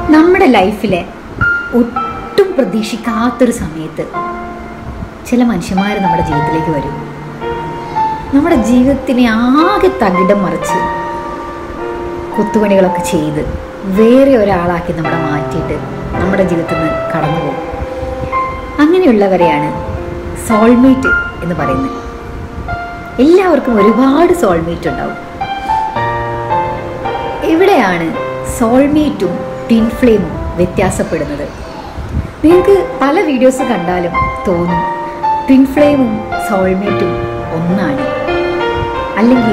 നമ്മുടെ ലൈഫിലെ ഒട്ടും പ്രതീക്ഷിക്കാത്തൊരു സമയത്ത് ചില മനുഷ്യന്മാർ നമ്മുടെ ജീവിതത്തിലേക്ക് വരും നമ്മുടെ ജീവിതത്തിനെ ആകെ തകിടം മറിച്ച് കുത്തുപണികളൊക്കെ ചെയ്ത് വേറെ ഒരാളാക്കി നമ്മളെ മാറ്റിയിട്ട് നമ്മുടെ ജീവിതത്തിൽ നിന്ന് കടന്നു പോകും അങ്ങനെയുള്ളവരെയാണ് സോൾമേറ്റ് എന്ന് പറയുന്നത് എല്ലാവർക്കും ഒരുപാട് സോൾമേറ്റ് ഉണ്ടാവും എവിടെയാണ് സോൾമേറ്റും ട്വിൻ ഫ്ലെയിമും വ്യത്യാസപ്പെടുന്നത് നിങ്ങൾക്ക് പല വീഡിയോസ് കണ്ടാലും തോന്നും ട്വിൻ ഫ്ലെയിമും സോൾമേറ്റും ഒന്നാണ് അല്ലെങ്കിൽ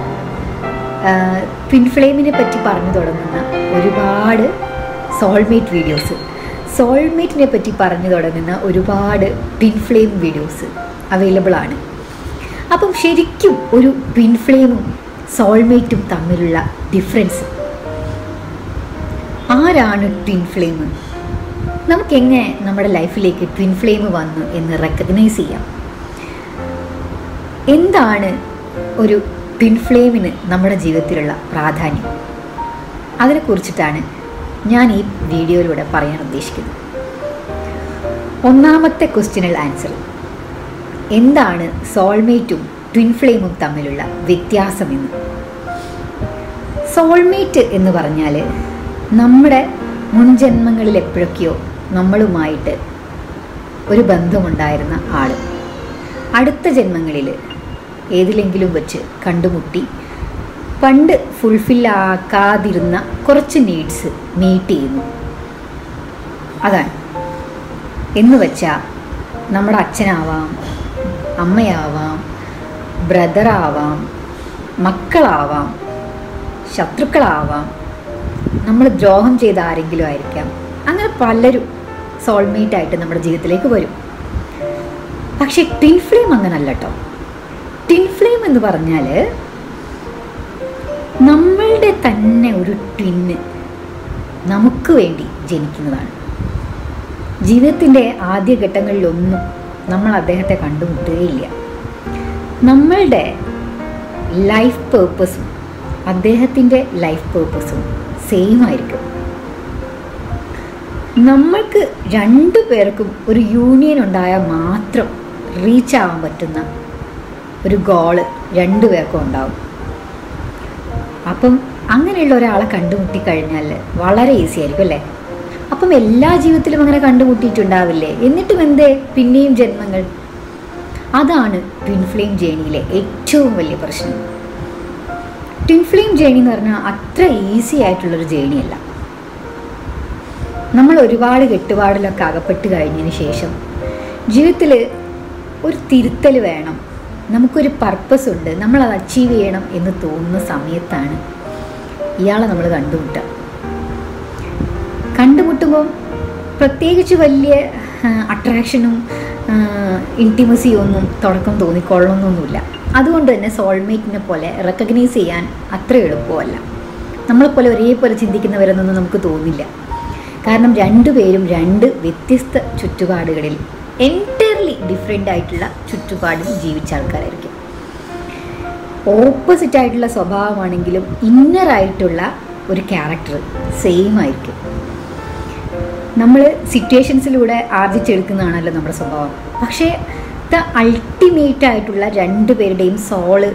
ട്വിൻ ഫ്ലെയിമിനെ പറ്റി പറഞ്ഞു തുടങ്ങുന്ന ഒരുപാട് സോൾമേറ്റ് വീഡിയോസ് സോൾമേറ്റിനെ പറ്റി പറഞ്ഞു തുടങ്ങുന്ന ഒരുപാട് ട്വിൻ ഫ്ലെയിം വീഡിയോസ് അവൈലബിൾ ആണ് അപ്പം ശരിക്കും ഒരു ട്വിൻ ഫ്ലെയിമും സോൾമേറ്റും തമ്മിലുള്ള ഡിഫറൻസ് ആരാണ് ട്വിൻ ഫ്ലെയിം നമുക്കെങ്ങനെ നമ്മുടെ ലൈഫിലേക്ക് ട്വിൻ ഫ്ലെയിം വന്നു എന്ന് റെക്കഗ്നൈസ് ചെയ്യാം എന്താണ് ഒരു ട്വിൻ ഫ്ലെയിമിന് നമ്മുടെ ജീവിതത്തിലുള്ള പ്രാധാന്യം അതിനെക്കുറിച്ചിട്ടാണ് ഞാൻ ഈ വീഡിയോയിലൂടെ പറയാൻ ഉദ്ദേശിക്കുന്നത് ഒന്നാമത്തെ ക്വസ്റ്റ്യനുള്ള ആൻസർ എന്താണ് സോൾമേറ്റും ട്വിൻ ഫ്ലെയിമും തമ്മിലുള്ള വ്യത്യാസമെന്ന് സോൾമേറ്റ് എന്ന് പറഞ്ഞാൽ നമ്മുടെ മുൻജന്മങ്ങളിൽ എപ്പോഴൊക്കെയോ നമ്മളുമായിട്ട് ഒരു ബന്ധമുണ്ടായിരുന്ന ആൾ അടുത്ത ജന്മങ്ങളിൽ ഏതിലെങ്കിലും വെച്ച് കണ്ടുമുട്ടി പണ്ട് ഫുൾഫില്ലാക്കാതിരുന്ന കുറച്ച് നീഡ്സ് മീറ്റ് ചെയ്യുന്നു അതാണ് എന്ന് വെച്ചാൽ നമ്മുടെ അച്ഛനാവാം അമ്മയാവാം ബ്രദറാവാം മക്കളാവാം ശത്രുക്കളാവാം നമ്മൾ ദ്രോഹം ചെയ്ത ആരെങ്കിലും ആയിരിക്കാം അങ്ങനെ പലരും സോൾമേറ്റ് ആയിട്ട് നമ്മുടെ ജീവിതത്തിലേക്ക് വരും പക്ഷേ ട്വിൻ ഫ്ലെയിം അങ്ങനല്ല കേട്ടോ ട്വിൻ ഫ്ലെയിം എന്ന് പറഞ്ഞാൽ നമ്മളുടെ തന്നെ ഒരു ട്വിന്ന് നമുക്ക് വേണ്ടി ജനിക്കുന്നതാണ് ജീവിതത്തിൻ്റെ ആദ്യഘട്ടങ്ങളിലൊന്നും നമ്മൾ അദ്ദേഹത്തെ കണ്ടുമുട്ടുകയില്ല നമ്മളുടെ ലൈഫ് പേർപ്പസും അദ്ദേഹത്തിൻ്റെ ലൈഫ് പേർപ്പസും സെയിം ആയിരിക്കും നമ്മൾക്ക് രണ്ടു പേർക്കും ഒരു യൂണിയൻ ഉണ്ടായാൽ മാത്രം റീച്ച് ആവാൻ പറ്റുന്ന ഒരു ഗോള് രണ്ടു പേർക്കും ഉണ്ടാവും അപ്പം അങ്ങനെയുള്ള ഒരാളെ കണ്ടുമുട്ടി കഴിഞ്ഞാൽ വളരെ ഈസി ആയിരിക്കും അല്ലേ അപ്പം എല്ലാ ജീവിതത്തിലും അങ്ങനെ കണ്ടുമുട്ടിയിട്ടുണ്ടാവില്ലേ എന്നിട്ടും എന്തേ പിന്നെയും ജന്മങ്ങൾ അതാണ് ട്വിൻ ഫ്ലെയിം ജേണിയിലെ ഏറ്റവും വലിയ പ്രശ്നം ട്വിൻ ഫ്ലെയിം ജേണി എന്ന് പറഞ്ഞാൽ അത്ര ഈസി ആയിട്ടുള്ളൊരു ജേണിയല്ല നമ്മൾ ഒരുപാട് കെട്ടുപാടിലൊക്കെ അകപ്പെട്ട് കഴിഞ്ഞതിന് ശേഷം ജീവിതത്തിൽ ഒരു തിരുത്തൽ വേണം നമുക്കൊരു പർപ്പസ് ഉണ്ട് നമ്മൾ അത് അച്ചീവ് ചെയ്യണം എന്ന് തോന്നുന്ന സമയത്താണ് ഇയാളെ നമ്മൾ കണ്ടുമുട്ടുക കണ്ടുമുട്ടുമ്പോൾ പ്രത്യേകിച്ച് വലിയ അട്രാക്ഷനും ഇൻറ്റിമസിയും ഒന്നും തുടക്കം തോന്നിക്കൊള്ളണമെന്നൊന്നുമില്ല അതുകൊണ്ട് തന്നെ സോൾമേറ്റിനെ പോലെ റെക്കഗ്നൈസ് ചെയ്യാൻ അത്ര എളുപ്പമല്ല നമ്മളെപ്പോലെ ഒരേപോലെ ചിന്തിക്കുന്നവരെന്നൊന്നും നമുക്ക് തോന്നില്ല കാരണം രണ്ടുപേരും രണ്ട് വ്യത്യസ്ത ചുറ്റുപാടുകളിൽ എൻറ്റയർലി ഡിഫറെൻ്റ് ആയിട്ടുള്ള ചുറ്റുപാടിൽ ജീവിച്ച ആൾക്കാരായിരിക്കും ഓപ്പോസിറ്റ് ആയിട്ടുള്ള സ്വഭാവമാണെങ്കിലും ഇന്നറായിട്ടുള്ള ഒരു ക്യാരക്ടർ സെയിം ആയിരിക്കും നമ്മൾ സിറ്റുവേഷൻസിലൂടെ ആർജിച്ചെടുക്കുന്നതാണല്ലോ നമ്മുടെ സ്വഭാവം പക്ഷേ ദ അൾട്ടിമേറ്റ് ആയിട്ടുള്ള രണ്ട് പേരുടെയും സോള്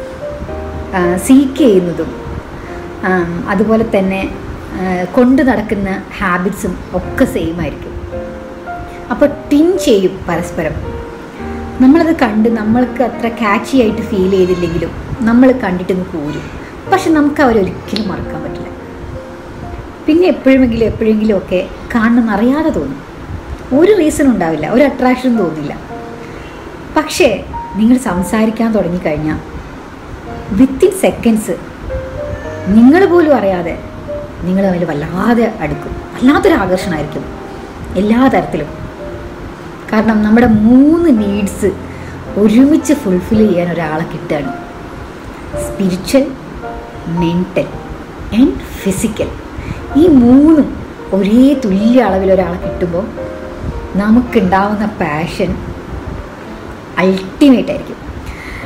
സീക്ക് ചെയ്യുന്നതും അതുപോലെ തന്നെ കൊണ്ടു നടക്കുന്ന ഹാബിറ്റ്സും ഒക്കെ സെയിം ആയിരിക്കും അപ്പോൾ ടിൻ ചെയ്യും പരസ്പരം നമ്മളത് കണ്ട് നമ്മൾക്ക് അത്ര കാച്ചി ആയിട്ട് ഫീൽ ചെയ്തില്ലെങ്കിലും നമ്മൾ കണ്ടിട്ടൊന്ന് പോരും പക്ഷെ നമുക്ക് അവരൊരിക്കലും മറക്കാൻ പറ്റില്ല പിന്നെ എപ്പോഴുമെങ്കിലും എപ്പോഴെങ്കിലും ഒക്കെ കാണണമെന്ന് അറിയാതെ തോന്നും ഒരു റീസൺ ഉണ്ടാവില്ല ഒരു അട്രാക്ഷൻ തോന്നില്ല പക്ഷേ നിങ്ങൾ സംസാരിക്കാൻ തുടങ്ങിക്കഴിഞ്ഞാൽ വിത്തിൻ സെക്കൻഡ്സ് നിങ്ങൾ പോലും അറിയാതെ നിങ്ങൾ തമ്മിൽ വല്ലാതെ അടുക്കും വല്ലാത്തൊരു ആകർഷണമായിരിക്കും എല്ലാ തരത്തിലും കാരണം നമ്മുടെ മൂന്ന് നീഡ്സ് ഒരുമിച്ച് ഫുൾഫിൽ ചെയ്യാൻ ഒരാളെ കിട്ടുകയാണ് സ്പിരിച്വൽ മെൻറ്റൽ ആൻഡ് ഫിസിക്കൽ ഈ മൂന്നും ഒരേ തുല്യ അളവിൽ ഒരാളെ കിട്ടുമ്പോൾ നമുക്കുണ്ടാവുന്ന പാഷൻ അൾട്ടിമേറ്റ് ആയിരിക്കും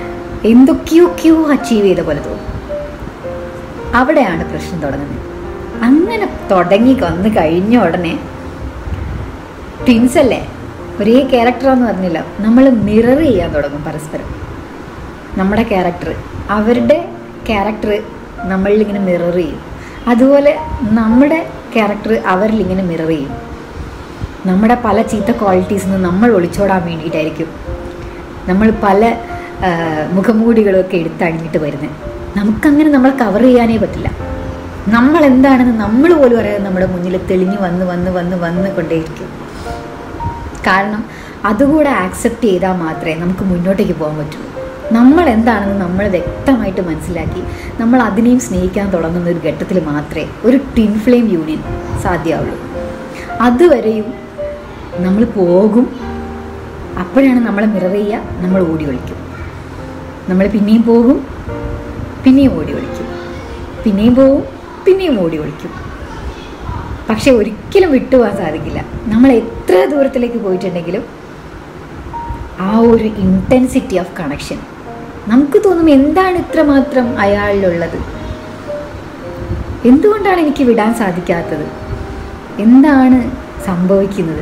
എന്തൊക്കെയൊക്കെയോ അച്ചീവ് ചെയ്ത പോലെ തോന്നും അവിടെയാണ് പ്രശ്നം തുടങ്ങുന്നത് അങ്ങനെ തുടങ്ങി വന്ന് കഴിഞ്ഞ ഉടനെ ട്വിൻസ് അല്ലേ ഒരേ ക്യാരക്ടറാന്ന് പറഞ്ഞില്ല നമ്മൾ മിറർ ചെയ്യാൻ തുടങ്ങും പരസ്പരം നമ്മുടെ ക്യാരക്ടർ അവരുടെ ക്യാരക്ടർ നമ്മളിൽ ഇങ്ങനെ മിറർ ചെയ്യും അതുപോലെ നമ്മുടെ ക്യാരക്ടർ അവരിൽ ഇങ്ങനെ മിറർ ചെയ്യും നമ്മുടെ പല ചീത്ത ക്വാളിറ്റീസിൽ നിന്ന് നമ്മൾ ഒളിച്ചോടാൻ വേണ്ടിയിട്ടായിരിക്കും നമ്മൾ പല ആ, മുഖമൂടികളൊക്കെ എടുത്തണിഞ്ഞിട്ട് വരുന്നത് നമുക്കങ്ങനെ നമ്മൾ കവർ ചെയ്യാനേ പറ്റില്ല നമ്മൾ എന്താണെന്ന് നമ്മൾ പോലും അറിയാതെ നമ്മുടെ മുന്നിൽ തെളിഞ്ഞു വന്ന് വന്ന് വന്ന് വന്ന് കൊണ്ടേയിരിക്കും കാരണം അതുകൂടെ ആക്സെപ്റ്റ് ചെയ്താൽ മാത്രമേ നമുക്ക് മുന്നോട്ടേക്ക് പോകാൻ പറ്റുള്ളൂ നമ്മൾ എന്താണെന്ന് നമ്മൾ വ്യക്തമായിട്ട് മനസ്സിലാക്കി നമ്മൾ അതിനെയും സ്നേഹിക്കാൻ തുടങ്ങുന്ന ഒരു ഘട്ടത്തിൽ മാത്രമേ ഒരു ട്വിൻ ഫ്ലെയിം യൂണിയൻ സാധ്യമാവുള്ളൂ അതുവരെയും നമ്മൾ പോകും അപ്പോഴാണ് നമ്മളെ മിറർ ചെയ്യുക നമ്മൾ ഓടി ഒളിക്കും നമ്മൾ പിന്നെയും പോകും പിന്നെയും ഓടി ഒളിക്കും പിന്നെയും പോകും പിന്നെയും ഓടി ഒളിക്കും പക്ഷെ ഒരിക്കലും വിട്ടുപോകാൻ സാധിക്കില്ല നമ്മൾ എത്ര ദൂരത്തിലേക്ക് പോയിട്ടുണ്ടെങ്കിലും ആ ഒരു ഇൻറ്റൻസിറ്റി ഓഫ് കണക്ഷൻ നമുക്ക് തോന്നും എന്താണ് ഇത്രമാത്രം അയാളിലുള്ളത് എന്തുകൊണ്ടാണ് എനിക്ക് വിടാൻ സാധിക്കാത്തത് എന്താണ് സംഭവിക്കുന്നത്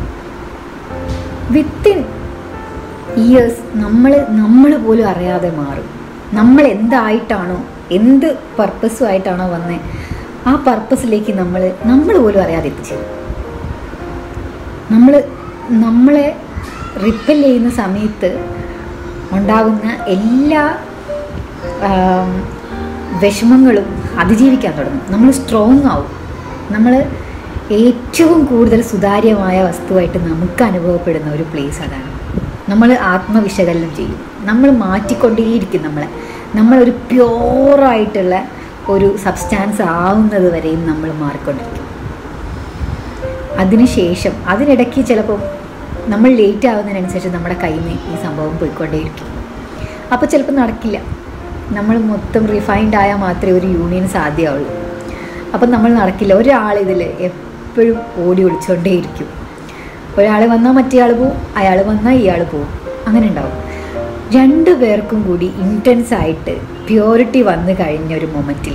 വിത്തിൻ ഇയേഴ്സ് നമ്മൾ നമ്മൾ പോലും അറിയാതെ മാറും നമ്മൾ എന്തായിട്ടാണോ എന്ത് പർപ്പസുമായിട്ടാണോ വന്നത് ആ പർപ്പസിലേക്ക് നമ്മൾ നമ്മൾ പോലും അറിയാതെ എത്തിച്ചേരും നമ്മൾ നമ്മളെ റിപ്പൽ ചെയ്യുന്ന സമയത്ത് ഉണ്ടാകുന്ന എല്ലാ ആം, വിഷമങ്ങളും അതിജീവിക്കാൻ തുടങ്ങും നമ്മൾ സ്ട്രോങ് ആവും നമ്മൾ ഏറ്റവും കൂടുതൽ സുതാര്യമായ വസ്തുവായിട്ട് നമുക്ക് അനുഭവപ്പെടുന്ന ഒരു പ്ലേസ് അതാണ് നമ്മൾ ആത്മവിശകലനം ചെയ്യും നമ്മൾ മാറ്റിക്കൊണ്ടേയിരിക്കും നമ്മളെ നമ്മളൊരു പ്യോറായിട്ടുള്ള ഒരു സബ്സ്റ്റാൻസ് ആവുന്നത് വരെയും നമ്മൾ മാറിക്കൊണ്ടിരിക്കും അതിനുശേഷം അതിനിടയ്ക്ക് ചിലപ്പോൾ നമ്മൾ ലേറ്റ് ആവുന്നതിനനുസരിച്ച് നമ്മുടെ കയ്യിൽ നിന്ന് ഈ സംഭവം പോയിക്കൊണ്ടേയിരിക്കും അപ്പോൾ ചിലപ്പോൾ നടക്കില്ല നമ്മൾ മൊത്തം റിഫൈൻഡ് ആയാൽ മാത്രമേ ഒരു യൂണിയൻ സാധ്യമാവുള്ളൂ അപ്പം നമ്മൾ നടക്കില്ല ഒരാൾ ഇതിൽ എപ്പോഴും ഓടി ഒളിച്ചുകൊണ്ടേയിരിക്കും ഒരാൾ വന്നാൽ മറ്റേ ആൾ പോവും അയാൾ വന്നാൽ ഇയാൾ പോവും അങ്ങനെ ഉണ്ടാവും രണ്ടു പേർക്കും കൂടി ഇൻറ്റൻസ് ആയിട്ട് പ്യോറിറ്റി വന്നു കഴിഞ്ഞ ഒരു മൊമെൻറ്റിൽ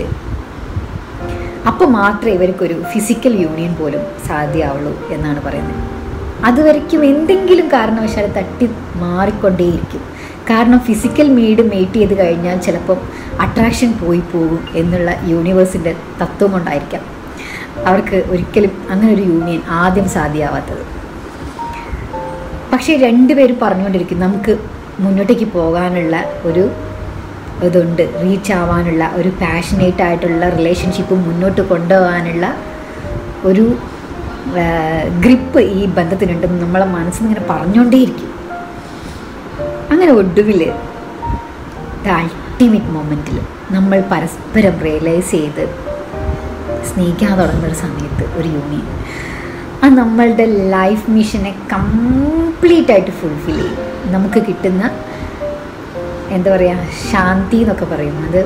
അപ്പോൾ മാത്രമേ ഇവർക്കൊരു ഫിസിക്കൽ യൂണിയൻ പോലും സാധ്യമാവുള്ളൂ എന്നാണ് പറയുന്നത് അതുവരയ്ക്കും എന്തെങ്കിലും കാരണവശാൽ തട്ടി മാറിക്കൊണ്ടേയിരിക്കും കാരണം ഫിസിക്കൽ മീഡ് മേറ്റ് ചെയ്ത് കഴിഞ്ഞാൽ ചിലപ്പം അട്രാക്ഷൻ പോയി പോകും എന്നുള്ള യൂണിവേഴ്സിൻ്റെ തത്വം കൊണ്ടായിരിക്കാം അവർക്ക് ഒരിക്കലും അങ്ങനെ ഒരു യൂണിയൻ ആദ്യം സാധ്യമാവാത്തത് പക്ഷേ രണ്ടുപേരും പറഞ്ഞുകൊണ്ടിരിക്കും നമുക്ക് മുന്നോട്ടേക്ക് പോകാനുള്ള ഒരു ഇതുണ്ട് റീച്ച് ആവാനുള്ള ഒരു പാഷനേറ്റ് ആയിട്ടുള്ള റിലേഷൻഷിപ്പ് മുന്നോട്ട് കൊണ്ടുപോകാനുള്ള ഒരു ഗ്രിപ്പ് ഈ ബന്ധത്തിനുണ്ടെന്ന് നമ്മളെ മനസ്സിനിങ്ങനെ പറഞ്ഞുകൊണ്ടേയിരിക്കും അങ്ങനെ ഒടുവിൽ ദ അൾട്ടിമേറ്റ് മൊമെൻറ്റിൽ നമ്മൾ പരസ്പരം റിയലൈസ് ചെയ്ത് സ്നേഹിക്കാൻ തുടങ്ങുന്ന ഒരു സമയത്ത് ഒരു യൂണിയൻ ആ നമ്മളുടെ ലൈഫ് മിഷനെ കംപ്ലീറ്റ് ആയിട്ട് ഫുൾഫിൽ ചെയ്യും നമുക്ക് കിട്ടുന്ന എന്താ പറയുക ശാന്തി എന്നൊക്കെ പറയും അത്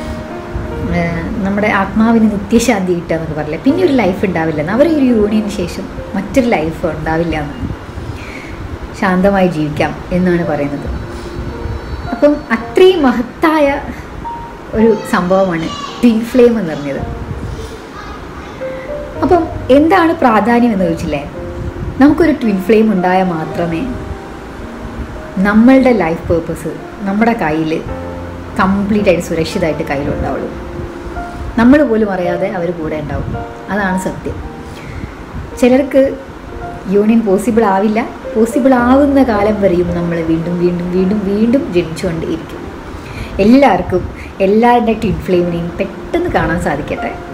ഏഹ്, നമ്മുടെ ആത്മാവിന് നിത്യശാന്തി കിട്ടുക എന്നൊക്കെ പറയില്ല പിന്നെ ഒരു ലൈഫ് ഉണ്ടാവില്ല എന്ന് അവർ ഒരു യൂണിയന് ശേഷം മറ്റൊരു ലൈഫ് ഉണ്ടാവില്ല എന്ന് ശാന്തമായി ജീവിക്കാം എന്നാണ് പറയുന്നത് അപ്പം അത്രയും മഹത്തായ ഒരു സംഭവമാണ് ട്വിൻ ഫ്ലെയിം എന്ന് പറഞ്ഞത് അപ്പം എന്താണ് പ്രാധാന്യം എന്ന് ചോദിച്ചില്ലേ നമുക്കൊരു ട്വിൻ ഫ്ലെയിം ഉണ്ടായാൽ മാത്രമേ നമ്മളുടെ ലൈഫ് പേർപ്പസ് നമ്മുടെ കയ്യിൽ കംപ്ലീറ്റ് ആയിട്ട് സുരക്ഷിതമായിട്ട് കയ്യിലുണ്ടാവുള്ളൂ നമ്മൾ പോലും അറിയാതെ അവർ കൂടെ ഉണ്ടാവും അതാണ് സത്യം ചിലർക്ക് യൂണിയൻ പോസിബിൾ ആവില്ല പോസിബിൾ ആവുന്ന കാലം വരെയും നമ്മൾ വീണ്ടും വീണ്ടും വീണ്ടും വീണ്ടും ജനിച്ചുകൊണ്ടേയിരിക്കും എല്ലാവർക്കും എല്ലാവരുടെ ട്വിൻ ഫ്ലെയിമിനെയും പെട്ടെന്ന് കാണാൻ സാധിക്കട്ടെ